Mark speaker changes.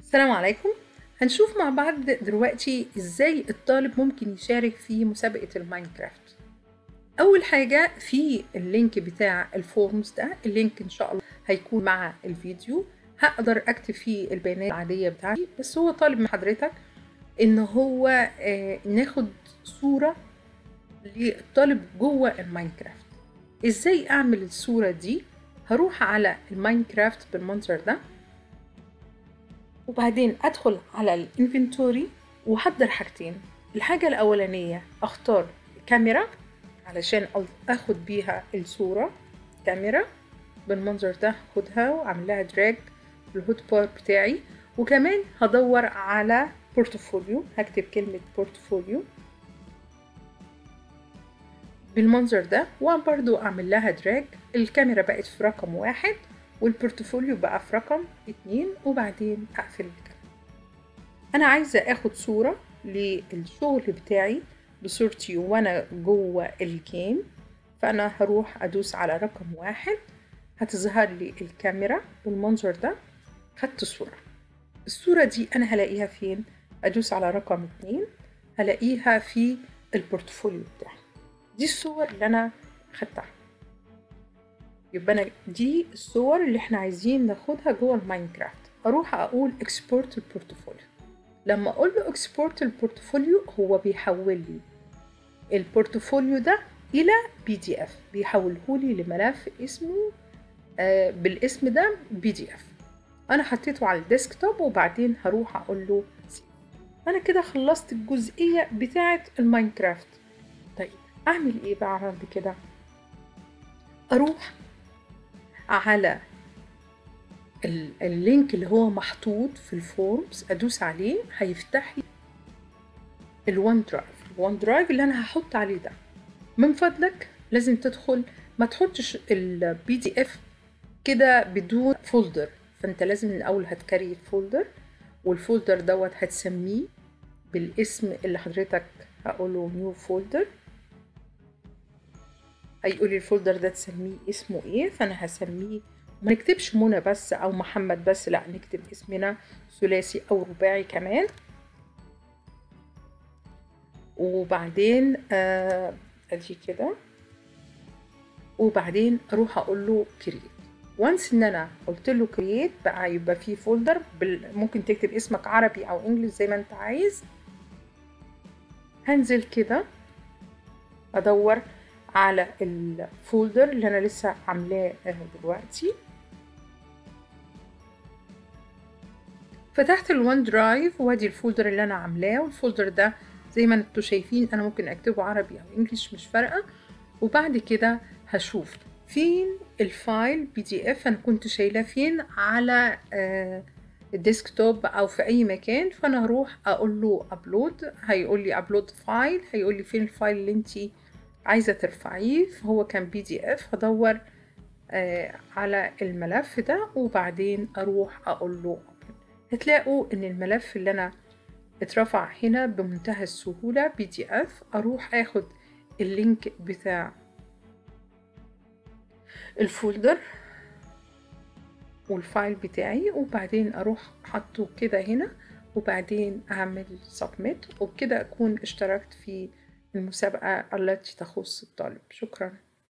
Speaker 1: السلام عليكم هنشوف مع بعض دلوقتي ازاي الطالب ممكن يشارك في مسابقة الماينكرافت اول حاجة في اللينك بتاع الفورمز ده اللينك ان شاء الله هيكون مع الفيديو هقدر اكتب فيه البيانات العادية بتاعتي بس هو طالب من حضرتك ان هو آه ناخد صورة للطالب جوه الماينكرافت ازاي اعمل الصورة دي هروح على الماينكرافت بالمنظر ده وبعدين ادخل على الانفنتوري واحضر حاجتين الحاجة الاولانية اختار كاميرا علشان اخد بيها الصورة كاميرا بالمنظر ده خدها واعمل لها دراج بالهوت بار بتاعي وكمان هدور على بورتفوليو هكتب كلمة بورتفوليو بالمنظر ده وبرضو اعمل لها دراج الكاميرا بقت في رقم واحد والبورتفوليو بقى في رقم اتنين وبعدين اقفل الكاميرا انا عايزة اخد صورة للشغل بتاعي بصورتي وانا جوه الجيم فانا هروح ادوس على رقم واحد هتظهر لي الكاميرا بالمنظر ده خدت صورة الصورة دي انا هلاقيها فين ادوس على رقم اتنين هلاقيها في البورتفوليو بتاعي دي الصور اللي انا خدتها يبقى انا دي الصور اللي احنا عايزين ناخدها جوه الماينكرافت اروح اقول اكسبورت البورتفوليو لما اقول له اكسبورت البورتفوليو هو بيحول لي البورتفوليو ده الى بي دي اف بيحوله لي لملف اسمه آه بالاسم ده بي دي اف انا حطيته على الديسكتوب وبعدين هروح اقول له سيب انا كده خلصت الجزئيه بتاعه الماينكرافت طيب اعمل ايه بقى بعد كده اروح على اللينك اللي هو محطوط في الفورمز ادوس عليه هيفتح لي الوان درايف الوان درايف اللي انا هحط عليه ده من فضلك لازم تدخل ما تحطش البي دي اف كده بدون فولدر فانت لازم من الاول هتكري فولدر والفولدر دوت هتسميه بالاسم اللي حضرتك هقوله نيو فولدر هيقولي الفولدر ده تسميه اسمه ايه فانا هسميه ما نكتبش منى بس او محمد بس لا نكتب اسمنا ثلاثي او رباعي كمان وبعدين آه ادي كده وبعدين اروح اقول له كرييت وانس ان انا قلت له كرييت بقى يبقى في فولدر بال... ممكن تكتب اسمك عربي او انجلش زي ما انت عايز هنزل كده ادور على الفولدر اللي انا لسه عاملاه دلوقتي فتحت الوان درايف وادي الفولدر اللي انا عاملاه والفولدر ده زي ما انتوا شايفين انا ممكن اكتبه عربي او انجليش مش فارقه وبعد كده هشوف فين الفايل بي دي اف انا كنت شايلاه فين على آه الديسكتوب او في اي مكان فانا هروح اقول له ابلود هيقول لي ابلود فايل هيقول لي فين الفايل اللي انت عايزه ترفعيه فهو كان بي دي اف هدور آه على الملف ده وبعدين اروح اقول له هتلاقوا ان الملف اللي انا اترفع هنا بمنتهى السهولة بي دي اف اروح اخد اللينك بتاع الفولدر والفايل بتاعي وبعدين اروح حطه كده هنا وبعدين اعمل سبميت وبكده اكون اشتركت في المسابقة التي تخص الطالب شكرا